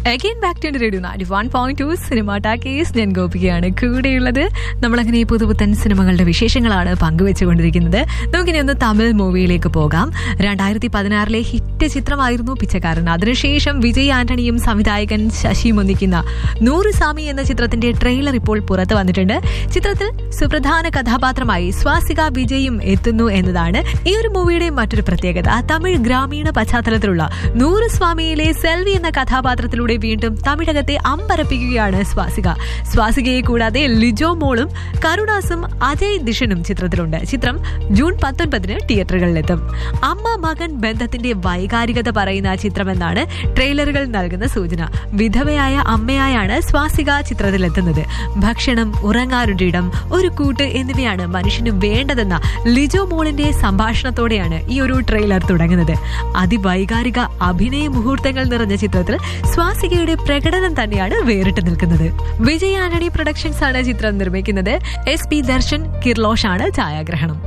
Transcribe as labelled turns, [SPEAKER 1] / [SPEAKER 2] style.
[SPEAKER 1] again back to radio നാരി one point two cinema talkies ഞാൻ ഗോപികയാണ് കൂടെയുള്ളത് നമ്മളങ്ങനെ ഈ പുതുപുത്തൻ സിനിമകളുടെ വിശേഷങ്ങളാണ് പങ്കുവെച്ചുകൊണ്ടിരിക്കുന്നത് നമുക്കിനി ഒന്ന് തമിഴ് മൂവിയിലേക്ക് പോകാം രണ്ടായിരത്തി പതിനാറിലെ ഹിറ്റ് ചിത്രമായിരുന്നു പിച്ചക്കാരൻ അതിനുശേഷം വിജയ് ആന്റണിയും സംവിധായകൻ ശശിയും ഒന്നിക്കുന്ന നൂറ് സാമി എന്ന ചിത്രത്തിന്റെ ട്രെയിലർ ഇപ്പോൾ പുറത്തു വന്നിട്ടുണ്ട് ചിത്രത്തിൽ സുപ്രധാന കഥാപാത്രമായി സ്വാസിക വിജയും എത്തുന്നു എന്നതാണ് ഈ ഒരു മൂവിയുടെ മറ്റൊരു പ്രത്യേകത തമിഴ് ഗ്രാമീണ പശ്ചാത്തലത്തിലുള്ള നൂറ് സ്വാമിയിലെ സെൽവി എന്ന കഥാപാത്രത്തിലൂടെ വീണ്ടും തമിഴകത്തെ അമ്പരപ്പിക്കുകയാണ് സ്വാസിക സ്വാസികയെ കൂടാതെ ലിജോ മോളും കരുണാസും അജയ് ദിഷനും ചിത്രത്തിലുണ്ട് ചിത്രം ജൂൺ പത്തൊൻപതിന് തിയേറ്ററുകളിലെത്തും അമ്മ മകൻ ബന്ധത്തിന്റെ വൈകാരികത പറയുന്ന ചിത്രമെന്നാണ് ട്രെയിലറുകൾ നൽകുന്ന സൂചന വിധവയായ അമ്മയായാണ് സ്വാസിക ചിത്രത്തിലെത്തുന്നത് ഭക്ഷണം ഉറങ്ങാറുണ്ടിടം ഒരു കൂട്ട് എന്നിവയാണ് മനുഷ്യന് വേണ്ടതെന്ന ലിജോ മോളിന്റെ സംഭാഷണത്തോടെയാണ് ഈ ഒരു ട്രെയിലർ തുടങ്ങുന്നത് അതിവൈകാരിക അഭിനയ മുഹൂർത്തങ്ങൾ നിറഞ്ഞ ചിത്രത്തിൽ സ്വാസികയുടെ പ്രകടനം തന്നെയാണ് വേറിട്ട് നിൽക്കുന്നത് വിജയ് ആന്റണി പ്രൊഡക്ഷൻസ് ആണ് ചിത്രം നിർമ്മിക്കുന്നത് എസ് പി ദർശൻ കിർലോഷ് ആണ് ഛായാഗ്രഹണം